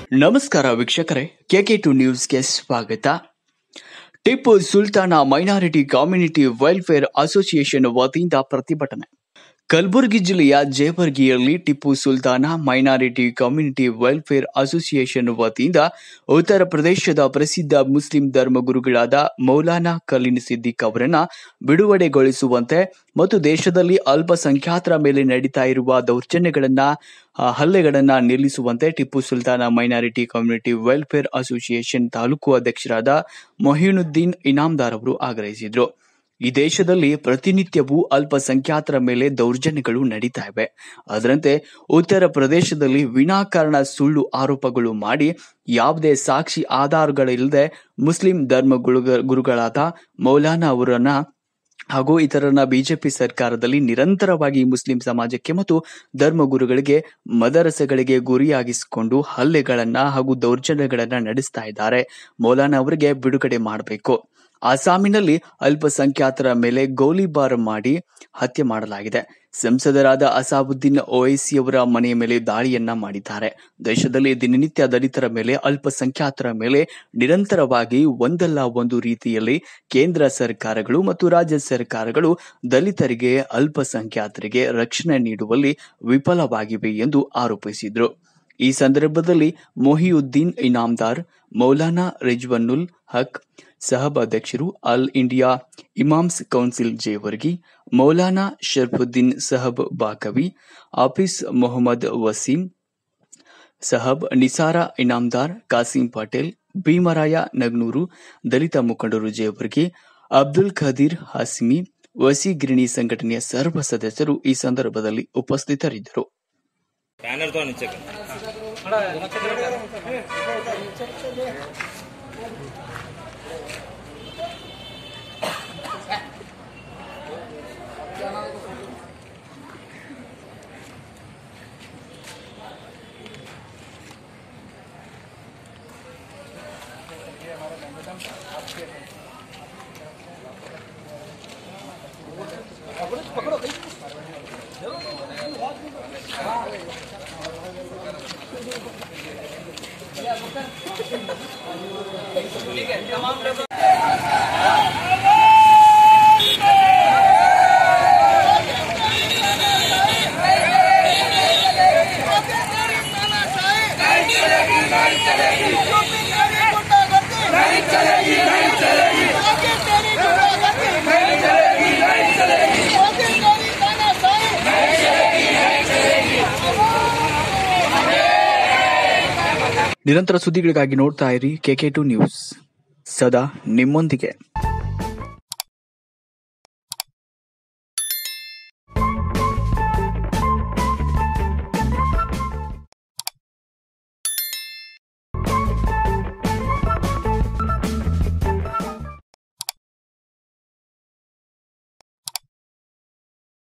ನಮಸ್ಕಾರ ವೀಕ್ಷಕರೇ K K two ನ್ಯೂಸ್ಗೆ ಸ್ವಾಗತ Tipu Sultan minority community welfare association ವತಿಯಿಂದ ಪ್ರತಿಭಟನೆ ಕಲಬುರಗಿ ಜಿಲ್ಲೆಯ ಜೇವರ್ಗಿಯಲ್ಲಿ Tipu Sultan minority community welfare association ವತಿಯಿಂದ ಉತ್ತರ ಪ್ರದೇಶದ ಪ್ರಸಿದ್ಧ ಮುಸ್ಲಿಂ ಧರ್ಮಗುರುಗಳಾದ ಮೌಲಾನಾ ಕಲೀನ್ ಸಿದ್ದಿಕ್ ಅವರನ್ನ ಬಿಡುಗಡೆಗೊಳಿಸುವಂತೆ ಮತ್ತು ದೇಶದಲ್ಲಿ ಅಲ್ಪಸಂಖ್ಯಾತರ ಮೇಲೆ ನಡೀತಾ ಇರುವ ದೌರ್ಜನ್ಯಗಳನ್ನ ಆ, ಹಲ್ಲೆಗಳನ್ನ ನಿಲ್ಲಿಸುವಂತೆ Tipu Sultan minority community welfare association taluk ಅಧ್ಯಕ್ಷರಾದ ಮೊಹಿನುದ್ದೀನ್ ಇನಾಮ್ದಾರ್ ಅವರು ಆಗ್ರಹಿಸಿದ್ರು ಈ ದೇಶದಲ್ಲಿ ಪ್ರತಿನಿತ್ಯವೂ ಅಲ್ಪಸಂಖ್ಯಾತರ ಮೇಲೆ ದೌರ್ಜನ್ಯಗಳು ನಡೀತಾ ಇವೆ ಅದರಂತೆ ಉತ್ತರ ಪ್ರದೇಶದಲ್ಲಿ ವಿನಾಕಾರಣ ಸುಳ್ಳು ಆರೋಪಗಳು ಮಾಡಿ ಯಾವುದೇ ಸಾಕ್ಷಿ ಆಧಾರಗಳಿಲ್ಲದೆ ಮುಸ್ಲಿಂ ಧರ್ಮ ಗುರುಗ- ಗುರುಗಳಾದ ಮೌಲಾನಾ ಅವರನ್ನ ಹಾಗೂ ಇತರನ ಬಿಜೆಪಿ ಸರ್ಕಾರದಲ್ಲಿ ನಿರಂತರವಾಗಿ ಮುಸ್ಲಿಂ ಸಮಾಜಕ್ಕೆ ಮತ್ತು ಧರ್ಮಗುರುಗಳಿಗೆ ಮದರಸೆಗಳಿಗೆ ಗುರಿಯಾಗಿಸಿಕೊಂಡು ಹಲ್ಲೆಗಳನ್ನ ಹಾಗೂ ದೌರ್ಜನ್ಯಗಳನ್ನ ನಡೆಸ್ತಾ ಇದ್ದಾರೆ ಮೌಲಾನಾ ಅವರಿಗೆ ಬಿಡುಗಡೆ ಮಾಡಬೇಕು ಅಸ್ಸಾಮಿನಲ್ಲಿ ಅಲ್ಪಸಂಖ್ಯಾತರ ಮೇಲೆ ಗೋಲಿಬಾರ್ ಮಾಡಿ ಹತ್ಯೆ ಮಾಡಲಾಗಿದೆ ಸಂಸದರಾದ ಅಸಾಬುದ್ದೀನ್ ಓವೈಸಿ ಅವರ ಮನೆಯ ಮೇಲೆ ದಾಳಿಯನ್ನ ಮಾಡಿದ್ದಾರೆ ದೇಶದಲ್ಲಿ ದಿನನಿತ್ಯ ದಲಿತರ ಮೇಲೆ ಅಲ್ಪಸಂಖ್ಯಾತರ ಮೇಲೆ ನಿರಂತರವಾಗಿ ಒಂದಲ್ಲ ಒಂದು ರೀತಿಯಲ್ಲಿ ಕೇಂದ್ರ ಸರ್ಕಾರಗಳು ಮತ್ತು ರಾಜ್ಯ ಸರ್ಕಾರಗಳು ದಲಿತರಿಗೆ ಅಲ್ಪಸಂಖ್ಯಾತರಿಗೆ ರಕ್ಷಣೆ ನೀಡುವಲ್ಲಿ ವಿಫಲವಾಗಿವೆ ಎಂದು ಆರೋಪಿಸಿದ್ರು ಈ ಸಂದರ್ಭದಲ್ಲಿ ಮೊಹಿಯುದ್ದೀನ್ ಇನಾಮ್ದಾರ್ ಮೌಲಾನಾ ರಿಜ್ವನುಲ್ ಹಕ್ ಸಹಬ್ ಅಧ್ಯಕ್ಷರು all India imams council Jevargi Maulana Sharfuddin Saheb Baqavi office Mohammed Waseem Saheb Nisar Inamdar Kasim Patel Bhimaraya Nagnur Dalit ಮುಖಂಡರು ಜೇವರ್ಗಿ ಅಬ್ದುಲ್ ಖದೀರ್ ಹಾಸಿಮಿ ವಸಿ ಗಿರಣಿ ಸಂಘಟನೆಯ ಸರ್ವ ಸದಸ್ಯರು ಈ ಸಂದರ್ಭದಲ್ಲಿ ಉಪಸ್ಥಿತರಿದ್ದರು ಬ್ಯಾನರ್ ತಗೊಂಡು ಚೆಕ್ ನಿರಂತರ ಸುದ್ದಿಗಳಿಗಾಗಿ ನೋಡ್ತಾ ಇರಿ ಕೆಕೆ ಟು ನ್ಯೂಸ್ ಸದಾ ನಿಮ್ಮೊಂದಿಗೆ